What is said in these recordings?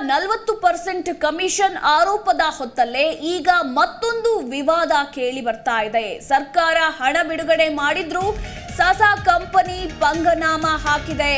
ನಲವತ್ತು percent commission ಆರೋಪದ ಹೊತ್ತಲ್ಲೇ ಈಗ ಮತ್ತೊಂದು ವಿವಾದ ಕೇಳಿ ಬರ್ತಾ ಇದೆ ಸರ್ಕಾರ ಹಣ ಬಿಡುಗಡೆ ಮಾಡಿದ್ರೂ ಸಾಸಾ ಕಂಪನಿ ಪಂಗನಾಮ ಹಾಕಿದೆ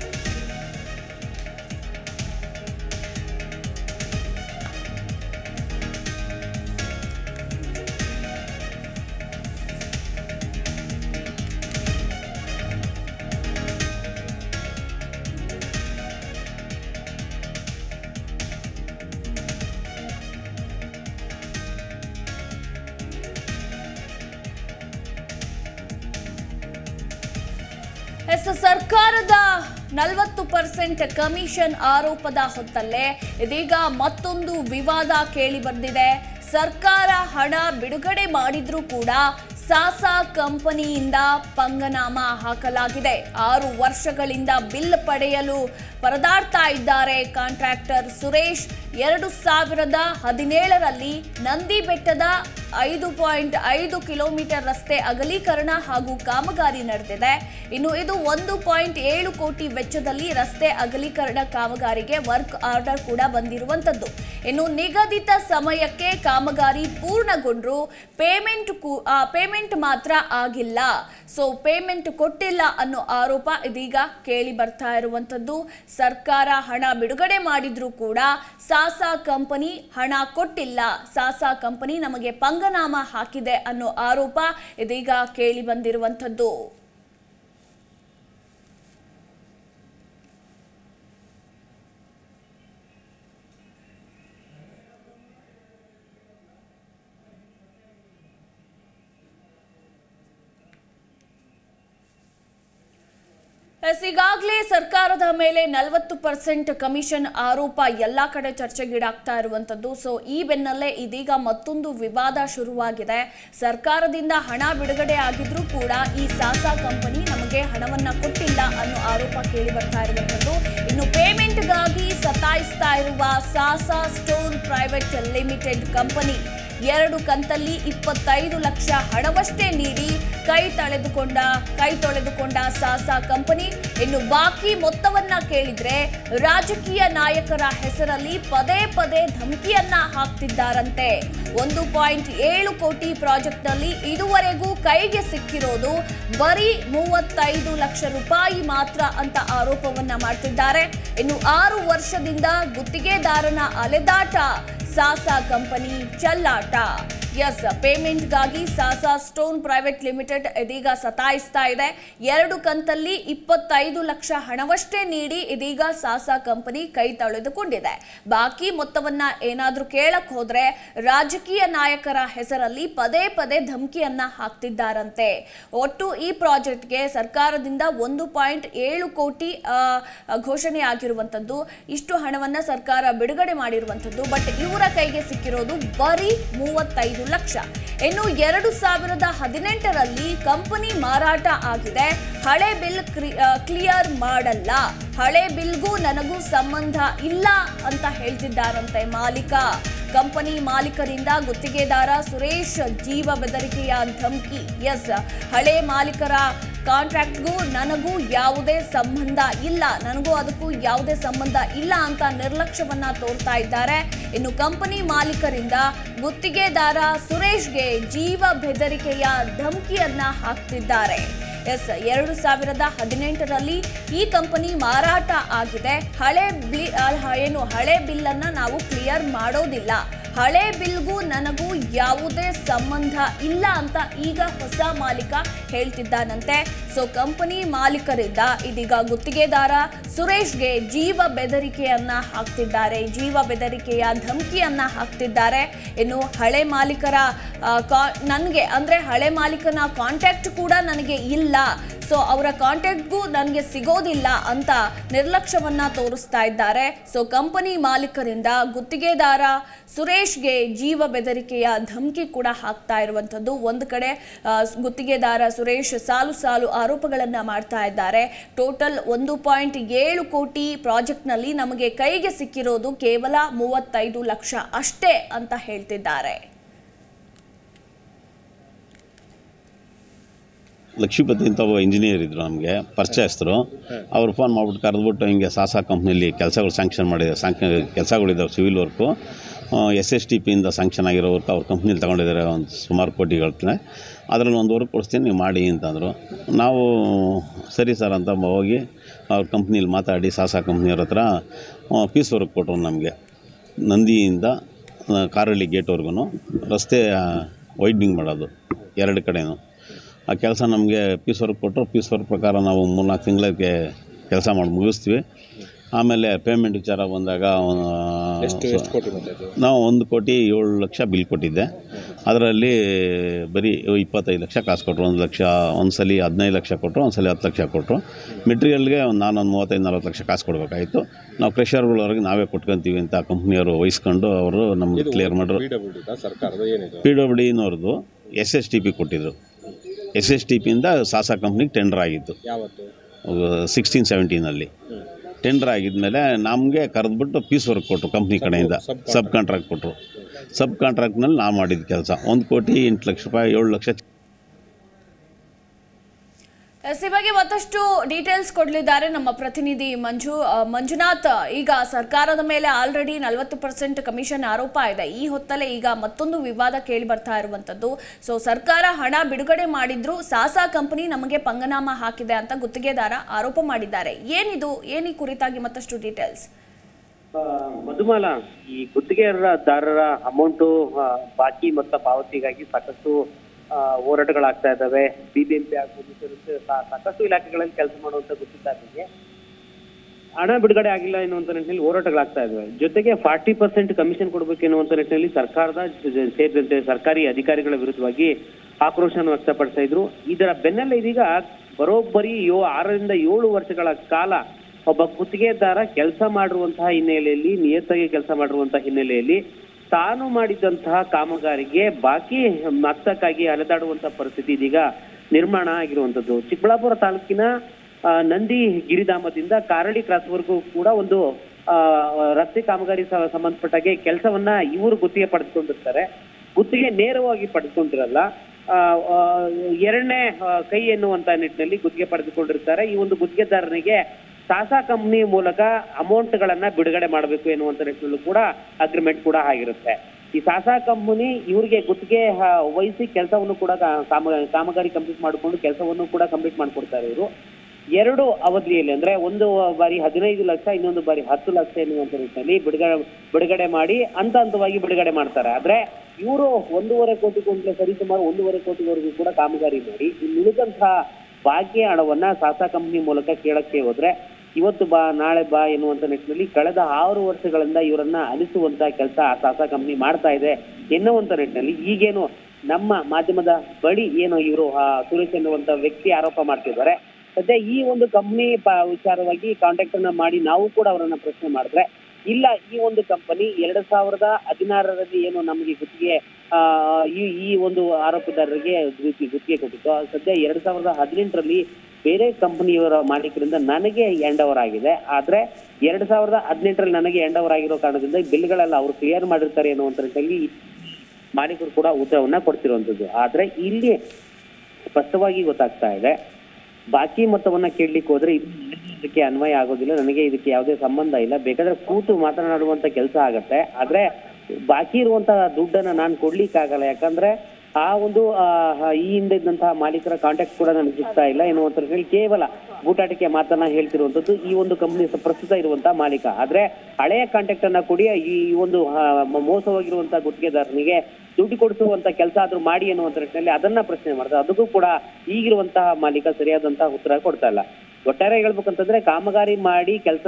ಎಸ್ ಸರ್ಕಾರದ ನಲವತ್ತು ಪರ್ಸೆಂಟ್ ಕಮಿಷನ್ ಆರೋಪದ ಹೊತ್ತಲ್ಲೇ ಇದೀಗ ಮತ್ತೊಂದು ವಿವಾದ ಕೇಳಿ ಬಂದಿದೆ ಸರ್ಕಾರ ಹಣ ಬಿಡುಗಡೆ ಮಾಡಿದ್ರೂ ಕೂಡ ಸಾಸಾ ಕಂಪನಿಯಿಂದ ಪಂಗನಾಮ ಹಾಕಲಾಗಿದೆ ಆರು ವರ್ಷಗಳಿಂದ ಬಿಲ್ ಪಡೆಯಲು ಪರದಾಡ್ತಾ ಇದ್ದಾರೆ ಕಾಂಟ್ರಾಕ್ಟರ್ ಸುರೇಶ್ ಎರಡು ಸಾವಿರದ ಹದಿನೇಳರಲ್ಲಿ ನಂದಿ ಬೆಟ್ಟದ ಐದು ಪಾಯಿಂಟ್ ಐದು ಕಿಲೋಮೀಟರ್ ರಸ್ತೆ ಅಗಲೀಕರಣ ಹಾಗೂ ಕಾಮಗಾರಿ ನಡೆದಿದೆ ಇನ್ನು ಇದು ಒಂದು ಪಾಯಿಂಟ್ ಏಳು ಕೋಟಿ ವೆಚ್ಚದಲ್ಲಿ ರಸ್ತೆ ಅಗಲೀಕರಣ ಕಾಮಗಾರಿಗೆ ವರ್ಕ್ ಆರ್ಡರ್ ಕೂಡ ಬಂದಿರುವಂತದ್ದು ಇನ್ನು ನಿಗದಿತ ಸಮಯಕ್ಕೆ ಕಾಮಗಾರಿ ಪೂರ್ಣಗೊಂಡ್ರು ಪೇಮೆಂಟ್ ಪೇಮೆಂಟ್ ಮಾತ್ರ ಆಗಿಲ್ಲ ಸೊ ಪೇಮೆಂಟ್ ಕೊಟ್ಟಿಲ್ಲ ಅನ್ನೋ ಆರೋಪ ಇದೀಗ ಕೇಳಿ ಬರ್ತಾ ಇರುವಂತದ್ದು ಸರ್ಕಾರ ಹಣ ಬಿಡುಗಡೆ ಮಾಡಿದ್ರೂ ಕೂಡ ಸಾಸಾ ಕಂಪನಿ ಹಣ ಕೊಟ್ಟಿಲ್ಲ ಸಾಸಾ ಕಂಪನಿ ನಮಗೆ ಪಂಗನಾಮ ಹಾಕಿದೆ ಅನ್ನೋ ಆರೋಪ ಇದೀಗ ಕೇಳಿ ಬಂದಿರುವಂತದ್ದು ಎಸ್ ಈಗಾಗಲೇ ಸರ್ಕಾರದ ಮೇಲೆ ನಲವತ್ತು ಪರ್ಸೆಂಟ್ ಕಮಿಷನ್ ಆರೋಪ ಎಲ್ಲಾ ಕಡೆ ಚರ್ಚೆಗೀಡಾಗ್ತಾ ಇರುವಂತದ್ದು ಸೊ ಈ ಬೆನ್ನಲ್ಲೇ ಇದೀಗ ಮತ್ತೊಂದು ವಿವಾದ ಶುರುವಾಗಿದೆ ಸರ್ಕಾರದಿಂದ ಹಣ ಬಿಡುಗಡೆ ಆಗಿದ್ರೂ ಕೂಡ ಈ ಸಾಸಾ ಕಂಪನಿ ನಮಗೆ ಹಣವನ್ನ ಕೊಟ್ಟಿಲ್ಲ ಅನ್ನೋ ಆರೋಪ ಕೇಳಿ ಬರ್ತಾ ಇರುವಂತದ್ದು ಇನ್ನು ಪೇಮೆಂಟ್ಗಾಗಿ ಸತಾಯಿಸ್ತಾ ಇರುವ Sasa stone private limited company ಎರಡು ಕಂತಲ್ಲಿ ಇಪ್ಪತ್ತೈದು ಲಕ್ಷ ಹಣವಷ್ಟೇ ನೀಡಿ ಕೈ ತಳೆದುಕೊಂಡ ಕೈ ತೊಳೆದುಕೊಂಡ ಸಾಸಾ ಕಂಪನಿ ಇನ್ನು ಬಾಕಿ ಮೊತ್ತವನ್ನ ಕೇಳಿದ್ರೆ ರಾಜಕೀಯ ನಾಯಕರ ಹೆಸರಲ್ಲಿ ಪದೇ ಪದೇ ಧಮಕಿಯನ್ನ ಹಾಕ್ತಿದ್ದಾರಂತೆ ಒಂದು ಪಾಯಿಂಟ್ ಏಳು ಕೋಟಿ ಪ್ರಾಜೆಕ್ಟ್ನಲ್ಲಿ ಇದುವರೆಗೂ ಕೈಗೆ ಸಿಕ್ಕಿರೋದು ಬರೀ ಮೂವತ್ತೈದು ಲಕ್ಷ ರೂಪಾಯಿ ಮಾತ್ರ ಅಂತ ಆರೋಪವನ್ನ ಮಾಡ್ತಿದ್ದಾರೆ ಇನ್ನು ಆರು ವರ್ಷದಿಂದ ಗುತ್ತಿಗೆದಾರನ ಅಲೆದಾಟ ಸಾಸಾ ಕಂಪನಿ ಚೆಲ್ಲಾಟ ಎಸ್ ಪೇಮೆಂಟ್ಗಾಗಿ ಸಾಸಾ ಸ್ಟೋನ್ ಪ್ರೈವೇಟ್ ಲಿಮಿಟೆಡ್ ಇದೀಗ ಸತಾಯಿಸ್ತಾ ಇದೆ ಎರಡು ಕಂತಲ್ಲಿ ಇಪ್ಪತ್ತೈದು ಲಕ್ಷ ಹಣವಷ್ಟೇ ನೀಡಿ ಇದೀಗ ಸಾಸಾ ಕಂಪನಿ ಕೈ ತಳೆದುಕೊಂಡಿದೆ ಬಾಕಿ ಮೊತ್ತವನ್ನ ಏನಾದ್ರೂ ಕೇಳಕ್ ಹೋದ್ರೆ ರಾಜಕೀಯ ನಾಯಕರ ಹೆಸರಲ್ಲಿ ಪದೇ ಪದೇ ಧಮಕಿಯನ್ನ ಹಾಕ್ತಿದ್ದಾರಂತೆ ಒಟ್ಟು ಈ ಪ್ರಾಜೆಕ್ಟ್ಗೆ ಸರ್ಕಾರದಿಂದ ಒಂದು ಪಾಯಿಂಟ್ ಏಳು ಕೋಟಿ ಆ, ಘೋಷಣೆ ಆಗಿರುವಂತದ್ದು ಇಷ್ಟು ಹಣವನ್ನ ಸರ್ಕಾರ ಬಿಡುಗಡೆ ಮಾಡಿರುವಂತದ್ದು ಬಟ್ ಇವರ ಕೈಗೆ ಸಿಕ್ಕಿರೋದು ಬರೀ ಮೂವತ್ತೈದು ಲಕ್ಷ ಇನ್ನು ಎರಡು ಸಾವಿರದ ಹದಿನೆಂಟರಲ್ಲಿ ಕಂಪನಿ ಮಾರಾಟ ಆಗಿದೆ ಹಳೆ ಬಿಲ್ ಕ್ಲಿಯರ್ ಮಾಡಲ್ಲ ಹಳೆ ಬಿಲ್ಗೂ ನನಗೂ ಸಂಬಂಧ ಇಲ್ಲ ಅಂತ ಹೇಳ್ತಿದ್ದಾರಂತೆ ಮಾಲೀಕ ಕಂಪನಿ ಮಾಲೀಕರಿಂದ ಗುತ್ತಿಗೆದಾರ ಸುರೇಶ್ ಜೀವ ಬೆದರಿಕೆಯ ಧಮಕಿ ಎಸ್ ಹಳೆ ಮಾಲೀಕರ ಕಾಂಟ್ರಾಕ್ಟ್ಗೂ ನನಗೂ ಯಾವುದೇ ಸಂಬಂಧ ಇಲ್ಲ ನನಗೂ ಅದಕ್ಕೂ ಯಾವುದೇ ಸಂಬಂಧ ಇಲ್ಲ ಅಂತ ನಿರ್ಲಕ್ಷ್ಯವನ್ನ ತೋರ್ತಾ ಇದ್ದಾರೆ ಇನ್ನು ಕಂಪನಿ ಮಾಲೀಕರಿಂದ ಗುತ್ತಿಗೆದಾರ ಸುರೇಶ್ಗೆ ಜೀವ ಬೆದರಿಕೆಯ ಧಮಕಿಯನ್ನ ಹಾಕ್ತಿದ್ದಾರೆ ಎಸ್ ಎರಡು ಸಾವಿರದ ಹದಿನೆಂಟರಲ್ಲಿ ಈ ಕಂಪನಿ ಮಾರಾಟ ಆಗಿದೆ ಹಳೆ ಬ್ಲಿ ಆ, ಏನು ಹಳೆ ಬಿಲ್ಲನ್ನು ನಾವು ಕ್ಲಿಯರ್ ಮಾಡೋದಿಲ್ಲ ಹಳೆ ಬಿಲ್ಗೂ ನನಗೂ ಯಾವುದೇ ಸಂಬಂಧ ಇಲ್ಲ ಅಂತ ಈಗ ಹೊಸ ಮಾಲೀಕ ಹೇಳ್ತಿದ್ದಾನಂತೆ ಸೊ ಕಂಪನಿ ಮಾಲೀಕರಿಂದ ಇದೀಗ ಗುತ್ತಿಗೆದಾರ ಸುರೇಶ್ಗೆ ಜೀವ ಬೆದರಿಕೆಯನ್ನ ಹಾಕ್ತಿದ್ದಾರೆ ಜೀವ ಬೆದರಿಕೆಯ ಧಮಕಿಯನ್ನ ಹಾಕ್ತಿದ್ದಾರೆ ಇನ್ನು ಹಳೆ ಮಾಲೀಕರ ನನಗೆ ಅಂದ್ರೆ ಹಳೆ ಮಾಲೀಕನ ಕಾಂಟ್ಯಾಕ್ಟ್ ಕೂಡ ನನಗೆ ಇಲ್ಲ ಸೊ ಅವರ ಕಾಂಟ್ಯಾಕ್ಟ್ಗೂ ನನಗೆ ಸಿಗೋದಿಲ್ಲ ಅಂತ ನಿರ್ಲಕ್ಷ್ಯವನ್ನ ತೋರಿಸ್ತಾ ಇದ್ದಾರೆ ಸೊ ಕಂಪನಿ ಮಾಲೀಕರಿಂದ ಗುತ್ತಿಗೆದಾರ ಸುರೇಶ್ಗೆ ಜೀವ ಬೆದರಿಕೆಯ ಧಮಕಿ ಕೂಡ ಹಾಕ್ತಾ ಇರುವಂಥದ್ದು ಒಂದು ಕಡೆ ಆ, ಗುತ್ತಿಗೆದಾರ ಸುರೇಶ್ ಸಾಲು ಸಾಲು ಆರೋಪಗಳನ್ನ ಮಾಡ್ತಾ ಇದ್ದಾರೆ ಟೋಟಲ್ ಒಂದು ಪಾಯಿಂಟ್ ಏಳು ಕೋಟಿ ಪ್ರಾಜೆಕ್ಟ್ನಲ್ಲಿ ನಮಗೆ ಕೈಗೆ ಸಿಕ್ಕಿರೋದು ಕೇವಲ ಮೂವತ್ತೈದು ಲಕ್ಷ ಅಷ್ಟೇ ಅಂತ ಹೇಳ್ತಿದ್ದಾರೆ ಲಕ್ಷ್ಮೀಪತಿ ಅಂತ ಒಬ್ಬ ಇಂಜಿನಿಯರ್ ಇದ್ದರು ನಮಗೆ ಪರಿಚಯಸ್ಥರು ಅವ್ರು ಫೋನ್ ಮಾಡ್ಬಿಟ್ಟು ಕರೆದ್ಬಿಟ್ಟು ಹಿಂಗೆ ಸಾಸಾ ಕಂಪ್ನಿಲಿ ಕೆಲಸಗಳು ಸ್ಯಾಂಕ್ಷನ್ ಮಾಡಿದ್ದಾರೆ ಸ್ಯಾಂಕ್ಷನ್ ಕೆಲಸಗಳಿದ್ದಾವೆ civil work S S T ಪಿಯಿಂದ ಸ್ಯಾಂಕ್ಷನ್ ಆಗಿರೋ ವರ್ಕ್ ಅವ್ರ ಕಂಪ್ನಿಲಿ ತೊಗೊಂಡಿದ್ದಾರೆ ಒಂದು ಸುಮಾರು ಕೋಟಿಗಳನ್ನ ಅದರಲ್ಲಿ ಒಂದು ವರ್ಕ್ ಕೊಡಿಸ್ತೀನಿ ನೀವು ಮಾಡಿ ಅಂತಂದರು ನಾವು ಸರಿ ಸರ್ ಅಂತ ಹೋಗಿ ಅವ್ರ ಕಂಪ್ನಿಲಿ ಮಾತಾಡಿ ಸಾಸಾ ಕಂಪ್ನಿಯವ್ರ ಹತ್ರ ಪೀಸ್ ವರ್ಕ್ ಕೊಟ್ಟರು ನಮಗೆ ನಂದಿಯಿಂದ ಆ, ಕಾರಳ್ಳಿ ಗೇಟ್ವರೆಗೂ ರಸ್ತೆ ವೈಡ್ನಿಂಗ್ ಮಾಡೋದು ಎರಡು ಕಡೆನೂ ಆ ಕೆಲಸ ನಮಗೆ ಪೀಸ್ ವರ್ಕ್ ಕೊಟ್ಟರು ಪೀಸ್ ವರ್ಕ್ ಪ್ರಕಾರ ನಾವು ಮೂರ್ನಾಲ್ಕು ತಿಂಗಳಿಗೆ ಕೆಲಸ ಮಾಡಿ ಮುಗಿಸ್ತೀವಿ ಆಮೇಲೆ ಪೇಮೆಂಟ್ ವಿಚಾರ ಬಂದಾಗ ಎಷ್ಟು ಎಷ್ಟು ಕೋಟಿ ಬಂದದ್ದು ನಾವು ಒಂದು ಕೋಟಿ ಏಳು ಲಕ್ಷ ಬಿಲ್ ಕೊಟ್ಟಿದ್ದೆ ಅದರಲ್ಲಿ ಬರೀ ಇಪ್ಪತ್ತೈದು ಲಕ್ಷ ಕಾಸು ಕೊಟ್ಟರು ಒಂದು ಲಕ್ಷ ಒಂದು ಸಲ ಹದಿನೈದು ಲಕ್ಷ ಕೊಟ್ಟರು ಒಂದು ಸಲ ಹತ್ತು ಲಕ್ಷ ಕೊಟ್ಟರು ಮೆಟೀರಿಯಲ್ಗೆ ಒಂದು ನಾನೊಂದು ಮೂವತ್ತೈದು ನಲ್ವತ್ತು ಲಕ್ಷ ಕಾಸು ಕೊಡಬೇಕಾಯಿತು ನಾವು ಕ್ರೆಷರ್ಗಳವರೆಗೆ ನಾವೇ ಕೊಟ್ಕೊತೀವಿ ಅಂತ ಕಂಪ್ನಿಯವರು ವಹಿಸ್ಕೊಂಡು ಅವರು ನಮ್ಗೆ ಕ್ಲಿಯರ್ ಮಾಡಿದ್ರು ಪಿ ಡಬ್ಲ್ಯೂ ಡಿ ಸರ್ಕಾರದ ಏನಿದು ಪಿ ಡಬ್ಲ್ಯೂ ಡಿನವ್ರದ್ದು ಎಸ್ ಎಸ್ ಟಿ ಪಿ ಕೊಟ್ಟಿದ್ರು ಎಸ್ ಎಸ್ ಟಿ ಪಿಯಿಂದ ಸಾಸಾ ಕಂಪ್ನಿಗೆ ಟೆಂಡರ್ ಆಗಿತ್ತು ಯಾವತ್ತು ಸಿಕ್ಸ್ಟೀನ್ ಸೆವೆಂಟೀನಲ್ಲಿ ಟೆಂಡರ್ ಆಗಿದ್ಮೇಲೆ ನಮಗೆ ಕರೆದ್ಬಿಟ್ಟು ಪೀಸ್ ವರ್ಕ್ ಕೊಟ್ಟರು ಕಂಪ್ನಿ ಕಡೆಯಿಂದ ಸಬ್ ಕಾಂಟ್ರಾಕ್ಟ್ ಕೊಟ್ಟರು ಸಬ್ ಕಾಂಟ್ರಾಕ್ಟ್ನಲ್ಲಿ ನಾವು ಮಾಡಿದ ಕೆಲಸ ಒಂದು ಕೋಟಿ ಎಂಟು ಲಕ್ಷ ರೂಪಾಯಿ ಏಳು ಲಕ್ಷ ಎಸ್ ಈ ಬಗ್ಗೆ ಮತ್ತಷ್ಟು ಡೀಟೇಲ್ಸ್ ಕೊಡಲಿದ್ದಾರೆ ನಮ್ಮ ಪ್ರತಿನಿಧಿ ಮಂಜು ಆ, ಮಂಜುನಾಥ್ ಈಗ ಸರ್ಕಾರದ ಮೇಲೆ ಆಲ್ರೆಡಿ ನಲವತ್ತು ಪರ್ಸೆಂಟ್ ಕಮಿಷನ್ ಆರೋಪ ಇದೆ ಈ ಹೊತ್ತಲ್ಲೇ ಈಗ ಮತ್ತೊಂದು ವಿವಾದ ಕೇಳಿ ಬರ್ತಾ ಇರುವಂತದ್ದು ಸೊ ಸರ್ಕಾರ ಹಣ ಬಿಡುಗಡೆ ಮಾಡಿದ್ರು ಸಾಸಾ ಕಂಪನಿ ನಮಗೆ ಪಂಗನಾಮ ಹಾಕಿದೆ ಅಂತ ಗುತ್ತಿಗೆದಾರ ಆರೋಪ ಮಾಡಿದ್ದಾರೆ ಏನಿದು ಏನಿ ಕುರಿತಾಗಿ ಮತ್ತಷ್ಟು ಡೀಟೇಲ್ಸ್ ಆ, ಮಧುಮಾಲ ಈ ಗುತ್ತಿಗೆದಾರರ ಅಮೌಂಟು ಬಾಕಿ ಮೊತ್ತ ಪಾವತಿಗಾಗಿ ಸಾಕಷ್ಟು ಆ, ಹೋರಾಟಗಳಾಗ್ತಾ ಇದ್ದಾವೆ ಬಿಬಿಎಂಪಿ ಆಗ್ಬೋದು ಸೇರಿದಂತೆ ಸಾ- ಸಾಕಷ್ಟು ಇಲಾಖೆಗಳಲ್ಲಿ ಕೆಲಸ ಮಾಡುವಂತ ಗುತ್ತಿಗೆದಾರರಿಗೆ ಹಣ ಬಿಡುಗಡೆ ಆಗಿಲ್ಲ ಎನ್ನುವಂತ ನಿಟ್ಟಿನಲ್ಲಿ ಹೋರಾಟಗಳಾಗ್ತಾ ಇದ್ದಾವೆ ಜೊತೆಗೆ ಫಾರ್ಟಿ ಪರ್ಸೆಂಟ್ ಕಮಿಷನ್ ಕೊಡಬೇಕು ಎನ್ನುವಂತ ನಿಟ್ಟಿನಲ್ಲಿ ಸರ್ಕಾರದ ಜ- ಜ- ಸೇರಿದಂತೆ ಸರ್ಕಾರಿ ಅಧಿಕಾರಿಗಳ ವಿರುದ್ಧವಾಗಿ ಆಕ್ರೋಶವನ್ನು ವ್ಯಕ್ತಪಡಿಸ್ತಾ ಇದ್ರು ಇದರ ಬೆನ್ನಲ್ಲೇ ಇದೀಗ ಬರೋಬ್ಬರಿ ಯೋ ಆರರಿಂದ ಏಳು ವರ್ಷಗಳ ಕಾಲ ಒಬ್ಬ ಗುತ್ತಿಗೆದಾರ ಕೆಲಸ ಮಾಡಿರುವಂತಹ ಹಿನ್ನೆಲೆಯಲ್ಲಿ ನಿಯತ್ತಾಗಿ ಕೆಲಸ ಮಾಡಿರುವಂತಹ ಹಿನ್ನೆಲೆಯಲ್ಲಿ ತಾನು ಮಾಡಿದಂತಹ ಕಾಮಗಾರಿಗೆ ಬಾಕಿ ಮೊತ್ತಕ್ಕಾಗಿ ಅಲೆದಾಡುವಂತಹ ಪರಿಸ್ಥಿತಿ ಇದೀಗ ನಿರ್ಮಾಣ ಆಗಿರುವಂತದ್ದು ಚಿಕ್ಕಬಳ್ಳಾಪುರ ತಾಲೂಕಿನ ಆ, ನಂದಿ ಗಿರಿಧಾಮದಿಂದ ಕಾರಡಿ ಕ್ರಾಸ್ವರೆಗೂ ಕೂಡ ಒಂದು ಆ, ರಸ್ತೆ ಕಾಮಗಾರಿ ಸ- ಸಂಬಂಧಪಟ್ಟಾಗೆ ಕೆಲಸವನ್ನ ಇವರು ಗುತ್ತಿಗೆ ಪಡೆದುಕೊಂಡಿರ್ತಾರೆ ಗುತ್ತಿಗೆ ನೇರವಾಗಿ ಪಡೆದುಕೊಂಡಿರಲ್ಲ ಆ, ಆ, ಎರಡನೇ ಆ, ಕೈ ಎನ್ನುವಂತ ನಿಟ್ಟಿನಲ್ಲಿ ಗುತ್ತಿಗೆ ಪಡೆದುಕೊಂಡಿರ್ತಾರೆ ಈ ಒಂದು ಗುತ್ತಿಗೆದಾರನಿಗೆ ಸಾಸಾ ಕಂಪ್ನಿ ಮೂಲಕ ಅಮೌಂಟ್ ಗಳನ್ನ ಬಿಡುಗಡೆ ಮಾಡಬೇಕು ಎನ್ನುವಂತ ನಿಟ್ಟಿನಲ್ಲೂ ಕೂಡ ಅಗ್ರಿಮೆಂಟ್ ಕೂಡ ಆಗಿರುತ್ತೆ ಈ ಸಾಸಾ ಕಂಪನಿ ಇವ್ರಿಗೆ ಗುತ್ತಿಗೆ ಆ, ವಹಿಸಿ ಕೆಲಸವನ್ನು ಕೂಡ ಕಾ- ಕಾಮ ಕಾಮಗಾರಿ ಕಂಪ್ಲೀಟ್ ಮಾಡಿಕೊಂಡು ಕೆಲಸವನ್ನು ಕೂಡ ಕಂಪ್ಲೀಟ್ ಮಾಡ್ಕೊಡ್ತಾರೆ ಇವರು ಎರಡು ಅವಧಿಯಲ್ಲಿ ಅಂದ್ರೆ ಒಂದು ಬಾರಿ ಹದಿನೈದು ಲಕ್ಷ ಇನ್ನೊಂದು ಬಾರಿ ಹತ್ತು ಲಕ್ಷ ಎನ್ನುವಂತ ನಿಟ್ಟಿನಲ್ಲಿ ಬಿಡುಗಡೆ ಬಿಡುಗಡೆ ಮಾಡಿ ಹಂತ ಹಂತವಾಗಿ ಬಿಡುಗಡೆ ಮಾಡ್ತಾರೆ ಆದ್ರೆ ಇವರು ಒಂದೂವರೆ ಕೋಟಿ ಕೊಂಡ್ಲೆ ಸರಿ ಸುಮಾರು ಒಂದೂವರೆ ಕೋಟಿವರೆಗೂ ಕೂಡ ಕಾಮಗಾರಿ ಮಾಡಿ ಇನ್ನು ಉಳಿದಂತಹ ಬಾಕಿ ಹಣವನ್ನ ಸಾಸಾ ಕಂಪನಿ ಮೂಲಕ ಕೇಳಕ್ಕೆ ಹೋದ್ರೆ ಇವತ್ತು ಬಾ ನಾಳೆ ಬಾ ಎನ್ನುವಂತ ನಿಟ್ಟಿನಲ್ಲಿ ಕಳೆದ ಆರು ವರ್ಷಗಳಿಂದ ಇವರನ್ನ ಅಲಿಸುವಂತ ಕೆಲಸ ಆ ಸಾಸಾ ಕಂಪನಿ ಮಾಡ್ತಾ ಇದೆ ಎನ್ನುವಂತ ನಿಟ್ಟಿನಲ್ಲಿ ಈಗೇನು ನಮ್ಮ ಮಾಧ್ಯಮದ ಬಳಿ ಏನು ಇವರು ಸುರೇಶ್ ಎನ್ನುವಂತ ವ್ಯಕ್ತಿ ಆರೋಪ ಮಾಡ್ತಿದ್ದಾರೆ ಸದ್ಯ ಈ ಒಂದು ಕಂಪನಿ ವಿಚಾರವಾಗಿ ಕಾಂಟ್ಯಾಕ್ಟ್ ಅನ್ನ ಮಾಡಿ ನಾವು ಕೂಡ ಅವರನ್ನ ಪ್ರಶ್ನೆ ಮಾಡಿದ್ರೆ ಇಲ್ಲ ಈ ಒಂದು ಕಂಪನಿ ಎರಡ್ ಸಾವಿರದ ಹದಿನಾರರಲ್ಲಿ ಏನು ನಮಗೆ ಗುತ್ತಿಗೆ ಆ, ಈ ಈ ಒಂದು ಆರೋಪದಾರರಿಗೆ ಗುತ್ತಿ- ಗುತ್ತಿಗೆ ಕೊಟ್ಟಿತ್ತು ಸದ್ಯ ಎರಡ್ ಸಾವಿರದ ಹದಿನೆಂಟರಲ್ಲಿ ಬೇರೆ ಕಂಪನಿಯವರ ಮಾಲೀಕರಿಂದ ನನಗೆ ಎಂಡ್ ಓವರ್ ಆಗಿದೆ ಆದ್ರೆ ಎರಡ್ ಸಾವಿರದ ಹದಿನೆಂಟರಲ್ಲಿ ನನಗೆ ಎಂಡ್ ಓವರ್ ಆಗಿರೋ ಕಾರಣದಿಂದ ಈ ಬಿಲ್ಗಳೆಲ್ಲ ಅವರು ಕ್ಲಿಯರ್ ಮಾಡಿರ್ತಾರೆ ಅನ್ನುವಂತ ನಿಟ್ಟಿನಲ್ಲಿ ಮಾಲೀಕರು ಕೂಡ ಉತ್ತರವನ್ನ ಕೊಡ್ತಿರುವಂತದ್ದು ಆದ್ರೆ ಇಲ್ಲಿ ಸ್ಪಷ್ಟವಾಗಿ ಗೊತ್ತಾಗ್ತಾ ಇದೆ ಬಾಕಿ ಮೊತ್ತವನ್ನ ಕೇಳಲಿಕ್ಕೆ ಹೋದ್ರೆ ಇದು ಇದಕ್ಕೆ ಅನ್ವಯ ಆಗೋದಿಲ್ಲ ನನಗೆ ಇದಕ್ಕೆ ಯಾವುದೇ ಸಂಬಂಧ ಇಲ್ಲ ಬೇಕಾದ್ರೆ ಕೂತು ಮಾತನಾಡುವಂತ ಕೆಲಸ ಆಗತ್ತೆ ಆದ್ರೆ ಬಾಕಿ ಇರುವಂತಹ ದುಡ್ಡನ್ನ ನಾನು ಕೊಡ್ಲಿಕ್ಕಾಗಲ್ಲ ಯಾಕಂದ್ರೆ ಆ ಒಂದು ಆ, ಈ ಹಿಂದೆ ಇದ್ದಂತಹ ಮಾಲೀಕರ ಕಾಂಟ್ಯಾಕ್ಟ್ ಕೂಡ ನನಗೆ ಸಿಗ್ತಾ ಇಲ್ಲ ಎನ್ನುವಂತ ಹೇಳಿ ಕೇವಲ ಬೂಟಾಟಿಕೆ ಮಾತನ್ನ ಹೇಳ್ತಿರುವಂತದ್ದು ಈ ಒಂದು ಕಂಪನಿ ಪ್ರಸ್ತುತ ಇರುವಂತಹ ಮಾಲೀಕ ಆದ್ರೆ ಹಳೆಯ ಕಾಂಟ್ಯಾಕ್ಟ್ ಅನ್ನ ಕೊಡಿ ಈ ಈ ಒಂದು ಆ, ಮ- ಮೋಸ ಹೋಗಿರುವಂತಹ ಗುತ್ತಿಗೆದಾರನಿಗೆ ದುಡ್ಡು ಕೊಡಿಸುವಂತ ಕೆಲಸ ಆದ್ರೂ ಮಾಡಿ ಅನ್ನುವಂತ ನಿಟ್ಟಿನಲ್ಲಿ ಅದನ್ನ ಪ್ರಶ್ನೆ ಮಾಡ್ತಾರೆ ಅದಕ್ಕೂ ಕೂಡ ಈಗಿರುವಂತಹ ಮಾಲೀಕ ಸರಿಯಾದಂತಹ ಉತ್ತರ ಕೊಡ್ತಾ ಇಲ್ಲ ಒಟ್ಟಾರೆ ಹೇಳ್ಬೇಕಂತಂದ್ರೆ ಕಾಮಗಾರಿ ಮಾಡಿ ಕೆಲಸ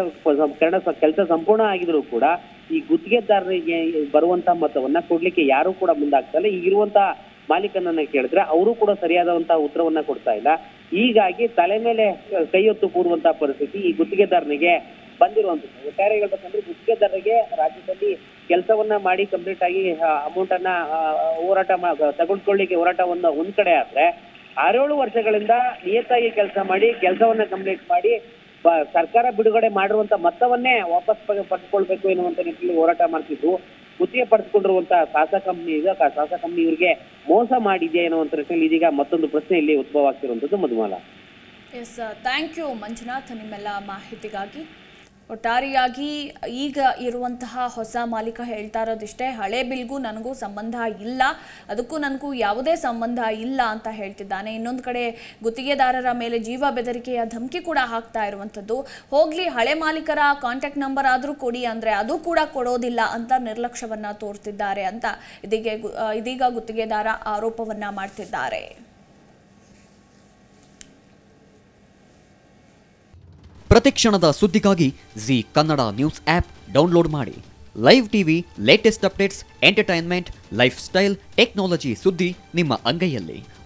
ಕೆಲಸ ಸಂಪೂರ್ಣ ಆಗಿದ್ರು ಕೂಡ ಈ ಗುತ್ತಿಗೆದಾರರಿಗೆ ಬರುವಂತ ಮೊತ್ತವನ್ನ ಕೊಡ್ಲಿಕ್ಕೆ ಯಾರು ಕೂಡ ಮುಂದಾಗ್ತಾ ಇಲ್ಲ ಈಗಿರುವಂತಹ ಮಾಲೀಕನನ್ನ ಕೇಳಿದ್ರೆ ಅವರು ಕೂಡ ಸರಿಯಾದಂತಹ ಉತ್ತರವನ್ನ ಕೊಡ್ತಾ ಇಲ್ಲ ಹೀಗಾಗಿ ತಲೆ ಮೇಲೆ ಕೈ ಹೊತ್ತು ಕೂರುವಂತಹ ಪರಿಸ್ಥಿತಿ ಈ ಗುತ್ತಿಗೆದಾರನಿಗೆ ಬಂದಿರುವಂತದ್ದು ಒಟ್ಟಾರೆ ಹೇಳ್ಬೇಕಂದ್ರೆ ಗುತ್ತಿಗೆದಾರರಿಗೆ ರಾಜ್ಯದಲ್ಲಿ ಕೆಲಸವನ್ನ ಮಾಡಿ ಕಂಪ್ಲೀಟ್ ಆಗಿ ಅಮೌಂಟ್ ಅನ್ನ ಆ, ಹೋರಾಟ ಮಾ- ತಗೊಳ್ಕೊಳ್ಳಿಕ್ಕೆ ಹೋರಾಟವನ್ನ ಒಂದ್ ಕಡೆ ಆದ್ರೆ ಆರೇಳು ವರ್ಷಗಳಿಂದ ನಿಯತ್ತಾಗಿ ಕೆಲಸ ಮಾಡಿ ಕೆಲಸವನ್ನ ಕಂಪ್ಲೀಟ್ ಮಾಡಿ ಬ- ಸರ್ಕಾರ ಬಿಡುಗಡೆ ಮಾಡಿರುವಂತ ಮೊತ್ತವನ್ನೇ ವಾಪಸ್ ಪ- ಪಡ್ಕೊಳ್ಬೇಕು ಎನ್ನುವಂತ ನಿಟ್ಟಿನಲ್ಲಿ ಹೋರಾಟ ಮಾಡ್ತಿದ್ರು ಗುತ್ತಿಗೆ ಪಡೆದುಕೊಂಡಿರುವಂತಹ ಸಾಸ ಕಂಪ್ನಿ ಈಗ ಕ- ಸಾಸ ಕಂಪ್ನಿ ಇವರಿಗೆ ಮೋಸ ಮಾಡಿದೆಯಾ ಅನ್ನೋ ಒಂದು ಪ್ರಶ್ನೆ ಇದೀಗ ಮತ್ತೊಂದು ಪ್ರಶ್ನೆ ಇಲ್ಲಿ ಉದ್ಭವ ಆಗ್ತಿರುವಂತದ್ದು Madhumala yes thank you Manjunath ನಿಮ್ಮೆಲ್ಲ ಮಾಹಿತಿಗಾಗಿ ಒಟ್ಟಾರೆಯಾಗಿ ಈಗ ಇರುವಂತಹ ಹೊಸ ಮಾಲೀಕ ಹೇಳ್ತಾ ಇರೋದಿಷ್ಟೇ ಹಳೆ ಬಿಲ್ಗೂ ನನಗೂ ಸಂಬಂಧ ಇಲ್ಲ ಅದಕ್ಕೂ ನನಗೂ ಯಾವುದೇ ಸಂಬಂಧ ಇಲ್ಲ ಅಂತ ಹೇಳ್ತಿದ್ದಾನೆ ಇನ್ನೊಂದು ಕಡೆ ಗುತ್ತಿಗೆದಾರರ ಮೇಲೆ ಜೀವ ಬೆದರಿಕೆಯ ಧಮಕಿ ಕೂಡ ಹಾಕ್ತಾ ಇರುವಂಥದ್ದು ಹೋಗ್ಲಿ ಹಳೆ ಮಾಲೀಕರ ಕಾಂಟ್ಯಾಕ್ಟ್ ನಂಬರ್ ಆದರೂ ಕೊಡಿ ಅಂದರೆ ಅದು ಕೂಡ ಕೊಡೋದಿಲ್ಲ ಅಂತ ನಿರ್ಲಕ್ಷ್ಯವನ್ನ ತೋರ್ತಿದ್ದಾರೆ ಅಂತ ಇದೀಗ ಗು- ಆ, ಇದೀಗ ಗುತ್ತಿಗೆದಾರ ಆರೋಪವನ್ನ ಮಾಡ್ತಿದ್ದಾರೆ ಪ್ರತಿಕ್ಷಣದ ಸುದ್ದಿಗಾಗಿ Zee Kannada news app download ಮಾಡಿ live TV latest updates entertainment lifestyle technology ಸುದ್ದಿ ನಿಮ್ಮ ಅಂಗೈಯಲ್ಲಿ